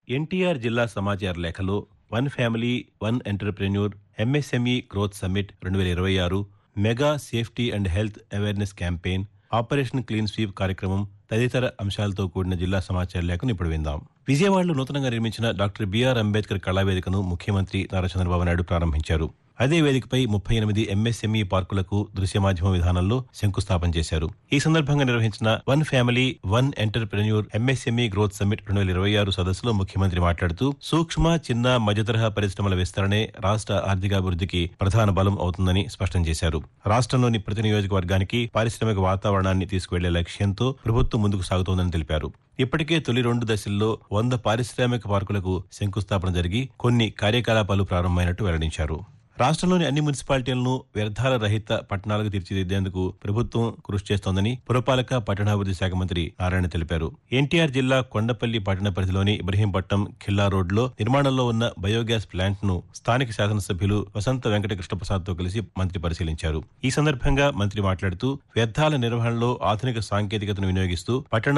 ఎన్టీఆర్ జిల్లా సమాచార లేఖలో one family one entrepreneur MSME growth summit రెండు వేల ఇరవై ఆరు mega safety and health awareness campaign operation clean sweep కార్యక్రమం తదితర అంశాలతో కూడిన జిల్లా సమాచార లేఖను ఇప్పుడు విందాం విజయవాడలో నూతనంగా నిర్మించిన డాక్టర్ బిఆర్ అంబేద్కర్ కళావేదికను ముఖ్యమంత్రి నారా చంద్రబాబు నాయుడు ప్రారంభించారు అదే వేదికపై ముప్పై ఎనిమిది ఎంఎస్ఎంఈ పార్కులకు దృశ్య మాధ్యమ విధానంలో శంకుస్థాపన చేశారు ఈ సందర్భంగా నిర్వహించిన one family one entrepreneur MSME growth summit రెండు వేల ఇరవై ఆరు సదస్సులో ముఖ్యమంత్రి మాట్లాడుతూ సూక్ష్మ చిన్న మధ్యతరహా పరిశ్రమల విస్తరణే రాష్ట్ర ఆర్థికాభివృద్ధికి ప్రధాన బలం అవుతుందని స్పష్టం చేశారు రాష్ట్రంలోని ప్రతి నియోజకవర్గానికి పారిశ్రామిక వాతావరణాన్ని తీసుకువెళ్లే లక్ష్యంతో ప్రభుత్వం ముందుకు సాగుతోందని తెలిపారు ఇప్పటికే తొలి రెండు దశల్లో వంద పారిశ్రామిక పార్కులకు శంకుస్థాపన జరిగి కొన్ని కార్యకలాపాలు ప్రారంభమైనట్టు వెల్లడించారు రాష్ట్రంలోని అన్ని మున్సిపాలిటీలను వ్యర్థాల రహిత పట్టణాలకు తీర్చిదిద్దేందుకు ప్రభుత్వం కృషి చేస్తోందని పురపాలక పట్టణాభివృద్ధి శాఖ మంత్రి నారాయణ తెలిపారు ఎన్టీఆర్ జిల్లా కొండపల్లి పట్టణ పరిధిలోని ఇబ్రహీంపట్నం ఖిల్లా రోడ్లో నిర్మాణంలో ఉన్న బయోగ్యాస్ ప్లాంట్ ను స్థానిక శాసనసభ్యులు వసంత వెంకట కృష్ణప్రసాద్ తో కలిసి మంత్రి పరిశీలించారు ఈ సందర్భంగా మంత్రి మాట్లాడుతూ వ్యర్థాల నిర్వహణలో ఆధునిక సాంకేతికతను వినియోగిస్తూ పట్టణ